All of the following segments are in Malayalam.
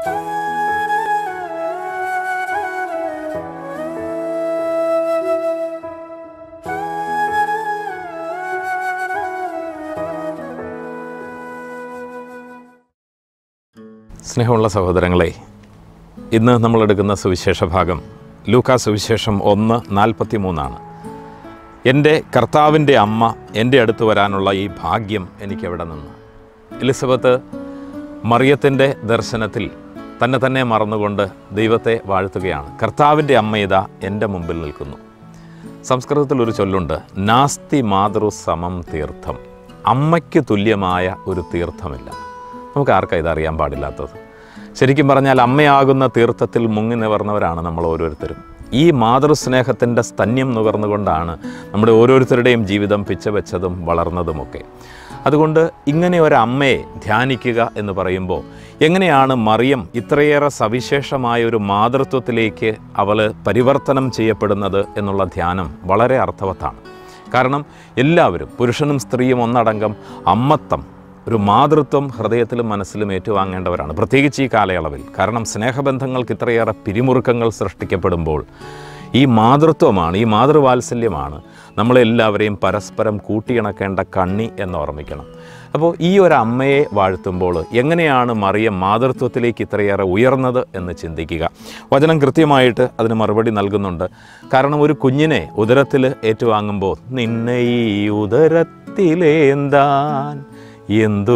സ്നേഹമുള്ള സഹോദരങ്ങളെ ഇന്ന് നമ്മൾ എടുക്കുന്ന സുവിശേഷ ഭാഗം ലൂക്കാ സുവിശേഷം ഒന്ന് നാൽപ്പത്തി മൂന്നാണ് എൻ്റെ കർത്താവിൻ്റെ അമ്മ എൻ്റെ അടുത്ത് വരാനുള്ള ഈ ഭാഗ്യം എനിക്കെവിടെ നിന്ന് എലിസബത്ത് മറിയത്തിൻ്റെ ദർശനത്തിൽ തന്നെ തന്നെ മറന്നുകൊണ്ട് ദൈവത്തെ വാഴ്ത്തുകയാണ് കർത്താവിൻ്റെ അമ്മ ഇതാ എൻ്റെ മുമ്പിൽ നിൽക്കുന്നു സംസ്കൃതത്തിൽ ഒരു ചൊല്ലുണ്ട് നാസ്തി മാതൃ സമം തീർത്ഥം അമ്മയ്ക്ക് തുല്യമായ ഒരു തീർത്ഥമില്ല നമുക്ക് ആർക്കാ ഇതറിയാൻ പാടില്ലാത്തത് ശരിക്കും പറഞ്ഞാൽ അമ്മയാകുന്ന തീർത്ഥത്തിൽ മുങ്ങി നിവർന്നവരാണ് നമ്മൾ ഓരോരുത്തരും ഈ മാതൃസ്നേഹത്തിൻ്റെ സ്തന്യം നുകർന്നുകൊണ്ടാണ് നമ്മുടെ ഓരോരുത്തരുടെയും ജീവിതം പിച്ചവെച്ചതും വളർന്നതുമൊക്കെ അതുകൊണ്ട് ഇങ്ങനെ ഒരു അമ്മയെ ധ്യാനിക്കുക എന്ന് പറയുമ്പോൾ എങ്ങനെയാണ് മറിയം ഇത്രയേറെ സവിശേഷമായ ഒരു മാതൃത്വത്തിലേക്ക് അവൾ പരിവർത്തനം ചെയ്യപ്പെടുന്നത് എന്നുള്ള ധ്യാനം വളരെ അർത്ഥവത്താണ് കാരണം എല്ലാവരും പുരുഷനും സ്ത്രീയും ഒന്നടങ്കം അമ്മത്തം ഒരു മാതൃത്വം ഹൃദയത്തിലും മനസ്സിലും ഏറ്റുവാങ്ങേണ്ടവരാണ് പ്രത്യേകിച്ച് ഈ കാലയളവിൽ കാരണം സ്നേഹബന്ധങ്ങൾക്ക് ഇത്രയേറെ പിരിമുറുക്കങ്ങൾ സൃഷ്ടിക്കപ്പെടുമ്പോൾ ഈ മാതൃത്വമാണ് ഈ മാതൃവാത്സല്യമാണ് നമ്മളെല്ലാവരെയും പരസ്പരം കൂട്ടിയിണക്കേണ്ട കണ്ണി എന്ന് ഓർമ്മിക്കണം അപ്പോൾ ഈ ഒരു അമ്മയെ വാഴ്ത്തുമ്പോൾ എങ്ങനെയാണ് മറിയം മാതൃത്വത്തിലേക്ക് ഇത്രയേറെ ഉയർന്നത് എന്ന് ചിന്തിക്കുക വചനം കൃത്യമായിട്ട് അതിന് മറുപടി നൽകുന്നുണ്ട് കാരണം ഒരു കുഞ്ഞിനെ ഉദരത്തിൽ ഏറ്റുവാങ്ങുമ്പോൾ നിന്നെ ഈ ഉദരത്തിലേന്താൻ എന്തു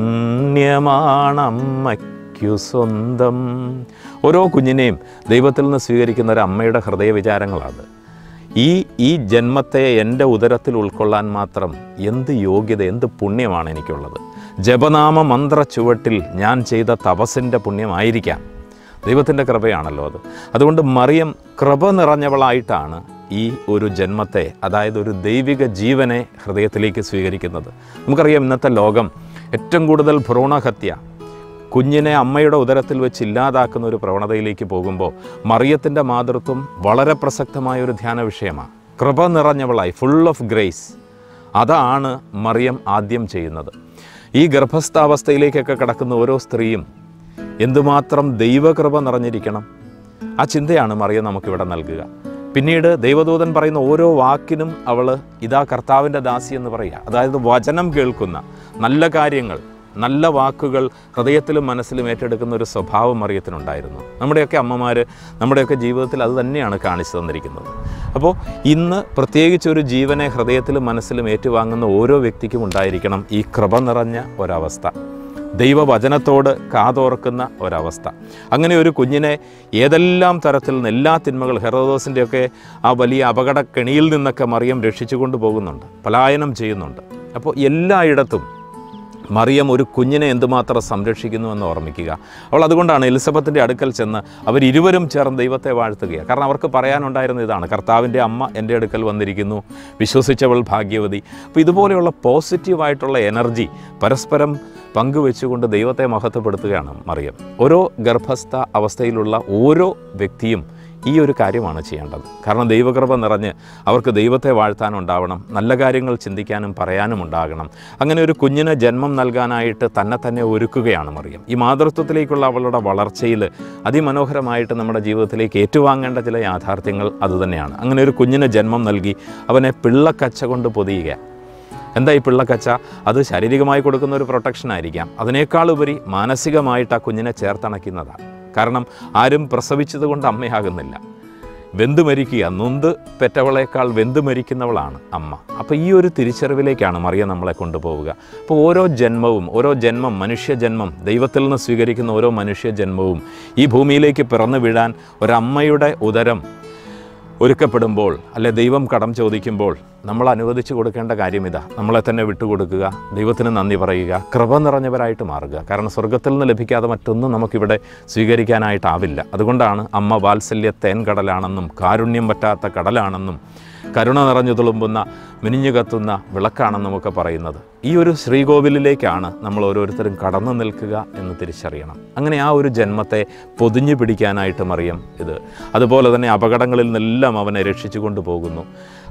പുണ്യമാണമ്മയ്ക്കു സ്വന്തം ഓരോ കുഞ്ഞിനെയും ദൈവത്തിൽ നിന്ന് സ്വീകരിക്കുന്ന ഒരു അമ്മയുടെ ഹൃദയ വിചാരങ്ങളാണ് ഈ ഈ ജന്മത്തെ എൻ്റെ ഉദരത്തിൽ ഉൾക്കൊള്ളാൻ മാത്രം എന്ത് യോഗ്യത എന്ത് പുണ്യമാണ് എനിക്കുള്ളത് ജപനാമ മന്ത്ര ചുവട്ടിൽ ഞാൻ ചെയ്ത തപസ്സിൻ്റെ പുണ്യമായിരിക്കാം ദൈവത്തിൻ്റെ കൃപയാണല്ലോ അത് അതുകൊണ്ട് മറിയം കൃപ നിറഞ്ഞവളായിട്ടാണ് ഈ ഒരു ജന്മത്തെ അതായത് ഒരു ദൈവിക ജീവനെ ഹൃദയത്തിലേക്ക് സ്വീകരിക്കുന്നത് നമുക്കറിയാം ഇന്നത്തെ ലോകം ഏറ്റവും കൂടുതൽ ഭ്രൂണഹത്യ കുഞ്ഞിനെ അമ്മയുടെ ഉദരത്തിൽ വെച്ച് ഇല്ലാതാക്കുന്ന ഒരു പ്രവണതയിലേക്ക് പോകുമ്പോൾ മറിയത്തിൻ്റെ മാതൃത്വം വളരെ പ്രസക്തമായ ഒരു ധ്യാന വിഷയമാണ് കൃപ നിറഞ്ഞവളായി ഫുൾ ഓഫ് ഗ്രേസ് അതാണ് മറിയം ആദ്യം ചെയ്യുന്നത് ഈ ഗർഭസ്ഥാവസ്ഥയിലേക്കൊക്കെ കിടക്കുന്ന ഓരോ സ്ത്രീയും എന്തുമാത്രം ദൈവകൃപ നിറഞ്ഞിരിക്കണം ആ ചിന്തയാണ് മറിയം നമുക്കിവിടെ നൽകുക പിന്നീട് ദൈവദൂതൻ പറയുന്ന ഓരോ വാക്കിനും അവൾ ഇതാ കർത്താവിൻ്റെ ദാസി എന്ന് പറയുക അതായത് വചനം കേൾക്കുന്ന നല്ല കാര്യങ്ങൾ നല്ല വാക്കുകൾ ഹൃദയത്തിലും മനസ്സിലും ഏറ്റെടുക്കുന്ന ഒരു സ്വഭാവം മറിയത്തിനുണ്ടായിരുന്നു നമ്മുടെയൊക്കെ അമ്മമാർ നമ്മുടെയൊക്കെ ജീവിതത്തിൽ അത് തന്നെയാണ് കാണിച്ചു തന്നിരിക്കുന്നത് അപ്പോൾ ഇന്ന് പ്രത്യേകിച്ച് ഒരു ജീവനെ ഹൃദയത്തിലും മനസ്സിലും ഏറ്റുവാങ്ങുന്ന ഓരോ വ്യക്തിക്കും ഉണ്ടായിരിക്കണം ഈ കൃപ നിറഞ്ഞ ഒരവസ്ഥ ദൈവവചനത്തോട് കാതോർക്കുന്ന ഒരവസ്ഥ അങ്ങനെ ഒരു കുഞ്ഞിനെ ഏതെല്ലാം തരത്തിൽ നിന്ന് എല്ലാ തിന്മകൾ ഹെറോദോസിൻ്റെയൊക്കെ ആ വലിയ അപകട കെണിയിൽ നിന്നൊക്കെ മറിയം രക്ഷിച്ചു കൊണ്ടുപോകുന്നുണ്ട് പലായനം ചെയ്യുന്നുണ്ട് അപ്പോൾ എല്ലായിടത്തും മറിയം ഒരു കുഞ്ഞിനെ എന്തുമാത്രം സംരക്ഷിക്കുന്നു എന്ന് ഓർമ്മിക്കുക അവൾ അതുകൊണ്ടാണ് എലിസബത്തിൻ്റെ അടുക്കൽ ചെന്ന് അവരിരുവരും ചേർന്ന് ദൈവത്തെ വാഴ്ത്തുകയാണ് കാരണം അവർക്ക് പറയാനുണ്ടായിരുന്ന ഇതാണ് കർത്താവിൻ്റെ അമ്മ എൻ്റെ അടുക്കൽ വന്നിരിക്കുന്നു വിശ്വസിച്ചവൾ ഭാഗ്യവതി അപ്പോൾ ഇതുപോലെയുള്ള പോസിറ്റീവായിട്ടുള്ള എനർജി പരസ്പരം പങ്കുവെച്ചുകൊണ്ട് ദൈവത്തെ മഹത്വപ്പെടുത്തുകയാണ് മറിയം ഓരോ ഗർഭസ്ഥ അവസ്ഥയിലുള്ള ഓരോ വ്യക്തിയും ഈ ഒരു കാര്യമാണ് ചെയ്യേണ്ടത് കാരണം ദൈവകൃപ നിറഞ്ഞ് അവർക്ക് ദൈവത്തെ വാഴ്ത്താനുണ്ടാവണം നല്ല കാര്യങ്ങൾ ചിന്തിക്കാനും പറയാനും ഉണ്ടാകണം അങ്ങനെ ഒരു കുഞ്ഞിന് ജന്മം നൽകാനായിട്ട് തന്നെ തന്നെ ഒരുക്കുകയാണ് മറിയം ഈ മാതൃത്വത്തിലേക്കുള്ള അവളുടെ വളർച്ചയിൽ അതിമനോഹരമായിട്ട് നമ്മുടെ ജീവിതത്തിലേക്ക് ഏറ്റുവാങ്ങേണ്ട ചില യാഥാർത്ഥ്യങ്ങൾ അതുതന്നെയാണ് അങ്ങനെ ഒരു കുഞ്ഞിന് ജന്മം നൽകി അവനെ പിള്ളക്കച്ച കൊണ്ട് പൊതിയുക എന്താ ഈ പിള്ളക്കച്ച അത് ശാരീരികമായി കൊടുക്കുന്ന ഒരു പ്രൊട്ടക്ഷൻ ആയിരിക്കാം അതിനേക്കാൾ ഉപരി മാനസികമായിട്ട് ആ കുഞ്ഞിനെ ചേർത്തണയ്ക്കുന്നതാണ് കാരണം ആരും പ്രസവിച്ചത് കൊണ്ട് അമ്മയാകുന്നില്ല വെന്ത് മരിക്കുക നൊന്ത് പെറ്റവളേക്കാൾ വെന്ത് മരിക്കുന്നവളാണ് അമ്മ അപ്പോൾ ഈ ഒരു തിരിച്ചറിവിലേക്കാണ് മറിയ നമ്മളെ കൊണ്ടുപോവുക അപ്പോൾ ഓരോ ജന്മവും ഓരോ ജന്മം മനുഷ്യജന്മം ദൈവത്തിൽ നിന്ന് സ്വീകരിക്കുന്ന ഓരോ മനുഷ്യജന്മവും ഈ ഭൂമിയിലേക്ക് പിറന്നു വീഴാൻ ഒരമ്മയുടെ ഉദരം ഒരുക്കപ്പെടുമ്പോൾ അല്ലെ ദൈവം കടം ചോദിക്കുമ്പോൾ നമ്മൾ അനുവദിച്ചു കൊടുക്കേണ്ട കാര്യം ഇതാ നമ്മളെ തന്നെ വിട്ടുകൊടുക്കുക ദൈവത്തിന് നന്ദി പറയുക കൃപ നിറഞ്ഞവരായിട്ട് മാറുക കാരണം സ്വർഗത്തിൽ നിന്ന് ലഭിക്കാതെ മറ്റൊന്നും നമുക്കിവിടെ സ്വീകരിക്കാനായിട്ടാവില്ല അതുകൊണ്ടാണ് അമ്മ വാത്സല്യ തേൻ കടലാണെന്നും കാരുണ്യം പറ്റാത്ത കടലാണെന്നും കരുണ നിറഞ്ഞു തുളുമ്പുന്ന മിനിഞ്ഞു കത്തുന്ന വിളക്കാണെന്നുമൊക്കെ പറയുന്നത് ഈ ഒരു ശ്രീകോവിലിലേക്കാണ് നമ്മൾ ഓരോരുത്തരും കടന്നു നിൽക്കുക എന്ന് തിരിച്ചറിയണം അങ്ങനെ ആ ഒരു ജന്മത്തെ പൊതിഞ്ഞു പിടിക്കാനായിട്ട് മറിയം ഇത് അതുപോലെ തന്നെ അപകടങ്ങളിൽ നിന്നെല്ലാം അവനെ രക്ഷിച്ചു കൊണ്ടുപോകുന്നു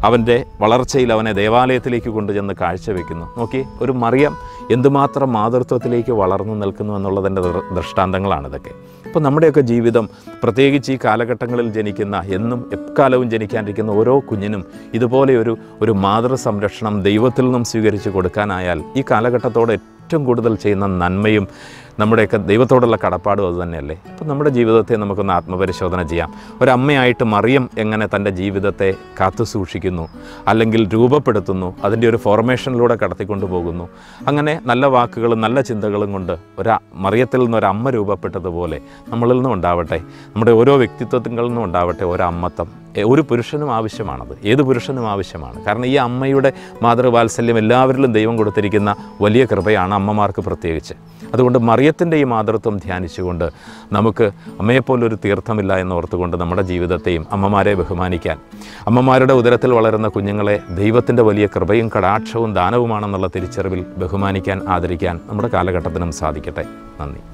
അവൻ്റെ വളർച്ചയിൽ അവനെ ദേവാലയത്തിലേക്ക് കൊണ്ടുചെന്ന് കാഴ്ചവെക്കുന്നു നോക്കി ഒരു മറിയം എന്തുമാത്രം മാതൃത്വത്തിലേക്ക് വളർന്നു നിൽക്കുന്നു എന്നുള്ളതിൻ്റെ ദൃ- ദൃഷ്ടാന്തങ്ങളാണിതൊക്കെ അപ്പോൾ നമ്മുടെയൊക്കെ ജീവിതം പ്രത്യേകിച്ച് ഈ കാലഘട്ടങ്ങളിൽ ജനിക്കുന്ന എന്നും എക്കാലവും ജനിക്കാനിരിക്കുന്ന ഓരോ കുഞ്ഞിനും ഇതുപോലെ ഒരു ഒരു മാതൃ സംരക്ഷണം ദൈവത്തിൽ നിന്നും സ്വീകരിച്ച് കൊടുക്കാനായാൽ ഈ കാലഘട്ടത്തോട് ഏറ്റവും കൂടുതൽ ചെയ്യുന്ന നന്മയും നമ്മുടെയൊക്കെ ദൈവത്തോടുള്ള കടപ്പാടും അത് തന്നെയല്ലേ അപ്പം നമ്മുടെ ജീവിതത്തെ നമുക്കൊന്ന് ആത്മപരിശോധന ചെയ്യാം ഒരമ്മയായിട്ട് മറിയം എങ്ങനെ തൻ്റെ ജീവിതത്തെ കാത്തു സൂക്ഷിക്കുന്നു അല്ലെങ്കിൽ രൂപപ്പെടുത്തുന്നു അതിൻ്റെ ഒരു ഫോർമേഷനിലൂടെ കടത്തിക്കൊണ്ടു പോകുന്നു അങ്ങനെ നല്ല വാക്കുകളും നല്ല ചിന്തകളും കൊണ്ട് ഒരു മറിയത്തിൽ നിന്ന് ഒരു അമ്മ രൂപപ്പെട്ടതുപോലെ നമ്മളിൽ നിന്നും ഉണ്ടാവട്ടെ നമ്മുടെ ഓരോ വ്യക്തിത്വത്തിൽ നിന്നും ഉണ്ടാവട്ടെ ഒരു അമ്മത്തം എ- ഒരു പുരുഷനും ആവശ്യമാണത് ഏത് പുരുഷനും ആവശ്യമാണ് കാരണം ഈ അമ്മയുടെ മാതൃവാത്സല്യം എല്ലാവരിലും ദൈവം കൊടുത്തിരിക്കുന്ന വലിയ കൃപയാണ് അമ്മമാർക്ക് പ്രത്യേകിച്ച് അതുകൊണ്ട് മറിയത്തിൻ്റെ ഈ മാതൃത്വം ധ്യാനിച്ചുകൊണ്ട് നമുക്ക് അമ്മയെപ്പോലൊരു തീർത്ഥമില്ല എന്ന് ഓർത്തുകൊണ്ട് നമ്മുടെ ജീവിതത്തെയും അമ്മമാരെ ബഹുമാനിക്കാൻ അമ്മമാരുടെ ഉദരത്തിൽ വളരുന്ന കുഞ്ഞുങ്ങളെ ദൈവത്തിൻ്റെ വലിയ കൃപയും കടാക്ഷവും ദാനവുമാണെന്നുള്ള തിരിച്ചറിവിൽ ബഹുമാനിക്കാൻ ആദരിക്കാൻ നമ്മുടെ കാലഘട്ടത്തിനും സാധിക്കട്ടെ നന്ദി